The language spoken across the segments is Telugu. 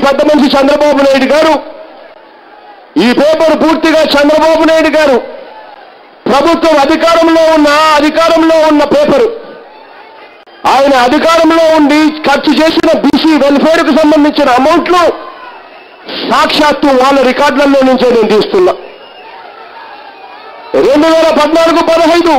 పెద్ద మనిషి చంద్రబాబు నాయుడు గారు ఈ పేపర్ పూర్తిగా చంద్రబాబు నాయుడు గారు ప్రభుత్వం అధికారంలో ఉన్న అధికారంలో ఉన్న పేపరు ఆయన అధికారంలో ఉండి ఖర్చు చేసిన బీసీ వెల్ఫేర్కు సంబంధించిన అమౌంట్లు సాక్షాత్తు వాళ్ళ రికార్డులలో నుంచే నేను తీస్తున్నా రెండు వేల పద్నాలుగు పదహైదు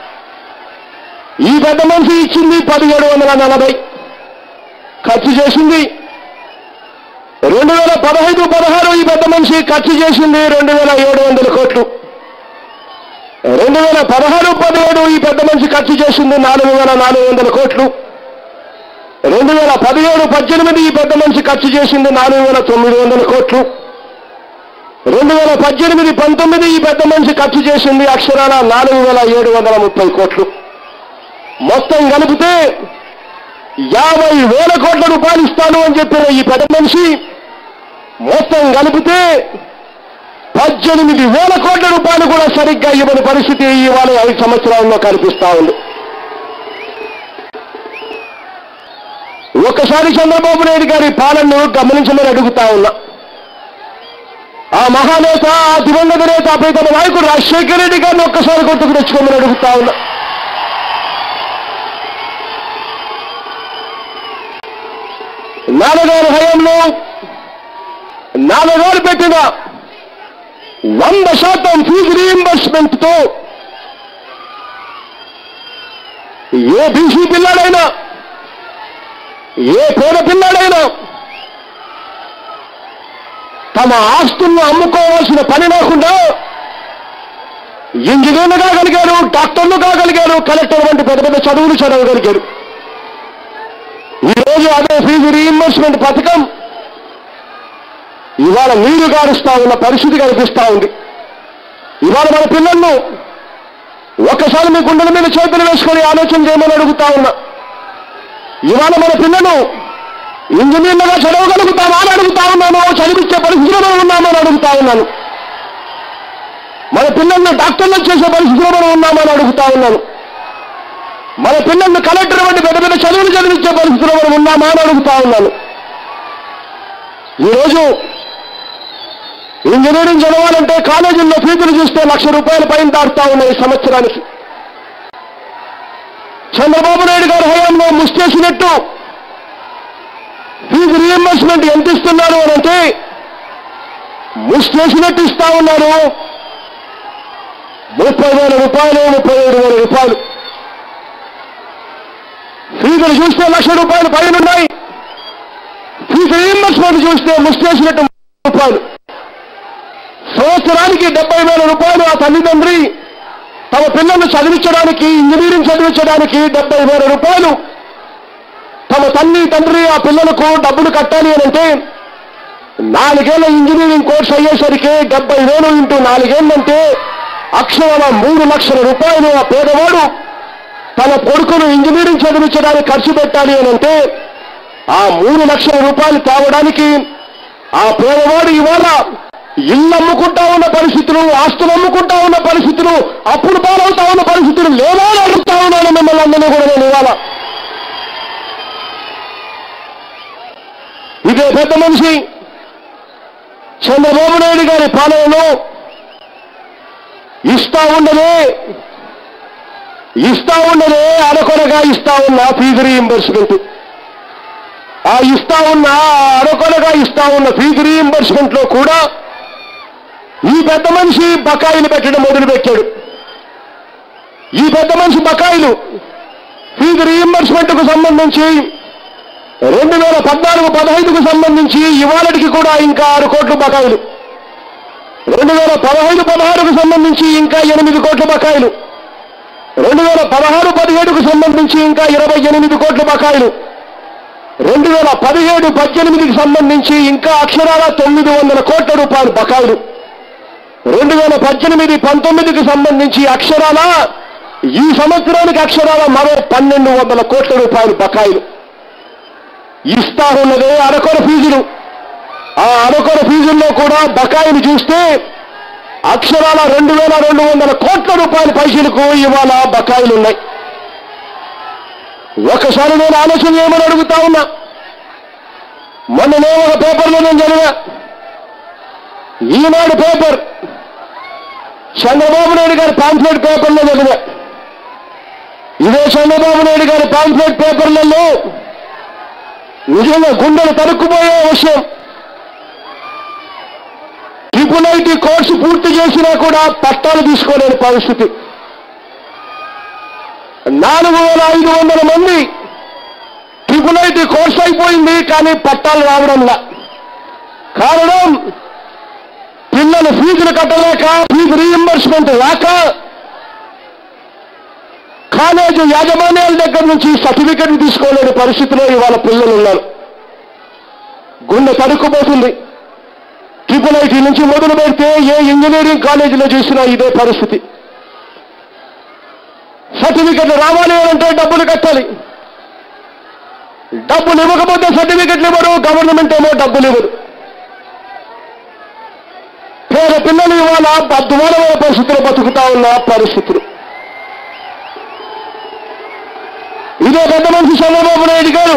ఈ పెద్ద మనిషి ఇచ్చింది పదిహేడు వందల నలభై ఖర్చు చేసింది రెండు వేల పదహైదు పదహారు ఈ పెద్ద మనిషి ఖర్చు చేసింది రెండు వేల ఏడు వందల కోట్లు రెండు వేల పదహారు పదిహేడు ఈ పెద్ద మనిషి ఖర్చు చేసింది నాలుగు వేల నాలుగు వందల కోట్లు రెండు వేల పదిహేడు పద్దెనిమిది ఈ పెద్ద మనిషి ఖర్చు చేసింది నాలుగు వేల తొమ్మిది వందల కోట్లు రెండు వేల పద్దెనిమిది పంతొమ్మిది ఈ పెద్ద మనిషి ఖర్చు చేసింది అక్షరాల నాలుగు వేల ఏడు వందల ముప్పై కోట్లు మొత్తం కలిపితే యాభై వేల కోట్ల రూపాయలు ఇస్తాను అని చెప్పిన ఈ పెద్ద మనిషి మొత్తం కలిపితే పద్దెనిమిది వేల కోట్ల రూపాయలు కూడా సరిగ్గా ఇవ్వని పరిస్థితి ఇవాళ ఐదు సంవత్సరాల్లో కనిపిస్తా ఉంది ఒక్కసారి చంద్రబాబు నాయుడు గారి పాలనను గమనించమని అడుగుతా ఉన్నా ఆ మహానేత ఆ దివంగత నేత ప్రీతమ నాయకుడు రాజశేఖర రెడ్డి గారిని ఒక్కసారి గుర్తుకు తెచ్చుకోమని అడుగుతా ఉన్నా నాన్నగారి హయాంలో నాన్నగారు పెట్టిన వంద శాతం ఫీజు రీఎంబర్స్మెంట్ తో ఏ బీసీ పిల్లాడైనా ఏ పేద పిల్లాడైనా తమ ఆస్తులను అమ్ముకోవాల్సిన పని లేకుండా ఇంజనీర్లు కాగలిగారు డాక్టర్లు కాగలిగారు కలెక్టర్ వంటి పెద్ద పెద్ద చదువులు చదవగలిగారు ఈరోజు అదే ఫీజు రీఇంబర్స్మెంట్ పథకం ఇవాళ నీరు గారుస్తా ఉన్న పరిస్థితి కనిపిస్తా ఉంది ఇవాళ మన పిల్లలను ఒక్కసారి మీ గుండెల మీద చేతులు వేసుకొని ఆలోచన చేయమని అడుగుతా ఉన్నా ఇవాళ మన పిల్లలు ఇంజనీర్లుగా చదవగలుగుతామా అని అడుగుతా ఉన్నాను చదివించే పరిస్థితిలో మనం ఉన్నామని అడుగుతా ఉన్నాను మన పిల్లల్ని డాక్టర్లు చేసే పరిస్థితిలో మనం ఉన్నామని అడుగుతా ఉన్నాను మన పిల్లల్ని కలెక్టర్ వంటి పెద్ద పెద్ద చదువులు చదివించే పరిస్థితిలో మనం ఉన్నామా అని అడుగుతా ఉన్నాను ఈరోజు ఇంజనీరింగ్ చదవాలంటే కాలేజీల్లో ఫీజులు చూస్తే లక్ష రూపాయల పైన దాటుతా ఉన్నాయి ఈ సంవత్సరానికి చంద్రబాబు నాయుడు గారి హయాంలో ముష్టేసినట్టు ఫీజు రీఎంబర్స్మెంట్ ఎంత ఇస్తున్నారు అని అంటే ముష్టేసినట్టు ఇస్తా ఉన్నారు ముప్పై వేల రూపాయలు ముప్పై ఏడు వేల రూపాయలు ఫీజులు చూస్తే లక్ష రూపాయలు పైన ఉన్నాయి ఫీజు రీఎంబర్స్మెంట్ చూస్తే ముష్టేసినట్టు రూపాయలు సంవత్సరానికి డెబ్బై వేల రూపాయలు ఆ తల్లిదండ్రి తమ పిల్లల్ని చదివించడానికి ఇంజనీరింగ్ చదివించడానికి డెబ్బై వేల రూపాయలు తమ తల్లి తండ్రి ఆ పిల్లలకు డబ్బులు కట్టాలి అని అంటే నాలుగేళ్ల ఇంజనీరింగ్ కోర్స్ అయ్యేసరికి డెబ్బై వేలు ఇంటూ నాలుగేళ్లంటే అక్షరాల మూడు లక్షల రూపాయలు ఆ పేదవాడు తన కొడుకును ఇంజనీరింగ్ చదివించడానికి ఖర్చు పెట్టాలి అని అంటే ఆ మూడు లక్షల రూపాయలు తేవడానికి ఆ పేదవాడు ఇవాళ ఇల్లు అమ్ముకుంటా ఉన్న పరిస్థితులు ఆస్తులు అమ్ముకుంటా ఉన్న పరిస్థితులు అప్పుడు పాలవుతా ఉన్న పరిస్థితులు లేదా అని అడుగుతా ఉన్నాను మిమ్మల్ని అందరినీ కూడా నేను ఇవాళ ఇదే పెద్ద మనిషి చంద్రబాబు నాయుడు గారి పాలనలో ఇస్తా ఉండదే ఇస్తా ఉండదే అరకొరగా ఇస్తా ఉన్న ఫీజు రీయింబర్స్మెంట్ ఆ ఇస్తా ఉన్న అరకొరగా ఇస్తా ఉన్న ఫీజు రీయింబర్స్మెంట్ లో కూడా ఈ పెద్ద మనిషి బకాయిలు పెట్టడం మొదలుపెట్టాడు ఈ పెద్ద మనిషి బకాయిలు ఫీజు రీయింబర్స్మెంట్ కు సంబంధించి రెండు వేల పద్నాలుగు పదహైదుకు సంబంధించి ఇవాళకి కూడా ఇంకా ఆరు కోట్ల బకాయిలు రెండు వేల పదహైదు పదహారుకు సంబంధించి ఇంకా ఎనిమిది కోట్ల బకాయిలు రెండు వేల పదహారు పదిహేడుకు సంబంధించి ఇంకా ఇరవై ఎనిమిది కోట్ల బకాయిలు రెండు వేల పదిహేడు పద్దెనిమిదికి సంబంధించి ఇంకా అక్షరాల తొమ్మిది వందల కోట్ల రూపాయలు బకాయిలు రెండు వేల పద్దెనిమిది పంతొమ్మిదికి సంబంధించి అక్షరాల ఈ సంవత్సరానికి అక్షరాల మరో పన్నెండు వందల కోట్ల రూపాయలు బకాయిలు ఇస్తా ఉన్నదే అరకొర ఫీజులు ఆ అరకొర ఫీజుల్లో కూడా బకాయిలు చూస్తే అక్షరాల రెండు వేల రెండు వందల కోట్ల రూపాయల పైసలకు ఇవాళ బకాయిలు ఉన్నాయి ఒకసారి నేను ఆలోచన చేయమని అడుగుతా ఉన్నా మొన్న నేను ఒక పేపర్లో నేను చదివా ఈనాడు పేపర్ చంద్రబాబు నాయుడు గారి పాంప్లెట్ పేపర్లో చదివా ఇదే చంద్రబాబు నాయుడు గారి పాంప్లెట్ పేపర్లలో నిజంగా గుండెలు తరుక్కుపోయే విషయం ట్రిపుల్ ఐటీ కోర్సు పూర్తి చేసినా కూడా పట్టాలు తీసుకోలేని పరిస్థితి నాలుగు వేల ఐదు వందల మంది ట్రిపుల్ ఐటీ కోర్సు అయిపోయింది కానీ పట్టాలు రావడంలా కారణం పిల్లలు ఫీజులు కట్టలేక ఫీజు రీఎంబర్స్మెంట్ రాక కాలేజీ యాజమాన్యాల దగ్గర నుంచి సర్టిఫికెట్ తీసుకోలేని పరిస్థితిలో ఇవాళ పిల్లలు ఉన్నారు గుండె తడుక్కుపోతుంది ట్రిపుల్ ఐటీ నుంచి మొదలు పెడితే ఏ ఇంజనీరింగ్ కాలేజీలో చూసినా ఇదే పరిస్థితి సర్టిఫికెట్లు రావాలి అంటే డబ్బులు కట్టాలి డబ్బులు ఇవ్వకపోతే సర్టిఫికెట్లు ఇవ్వరు గవర్నమెంట్ ఏమో డబ్బులు ఇవ్వరు పేద పిల్లలు ఇవాళ అద్భుతమైన పరిస్థితులు బతుకుతా ఉన్న పరిస్థితులు ఇదే పెద్ద మనిషి చంద్రబాబు నాయుడు గారు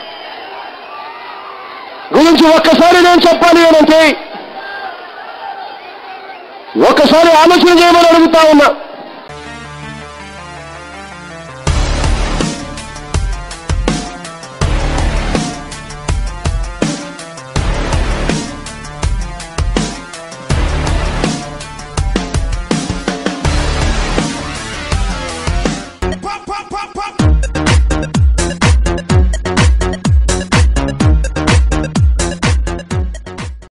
గురించి ఒక్కసారి నేను చెప్పాలి అనంటే ఒక్కసారి ఆలోచన చేయమని అడుగుతా ఉన్నా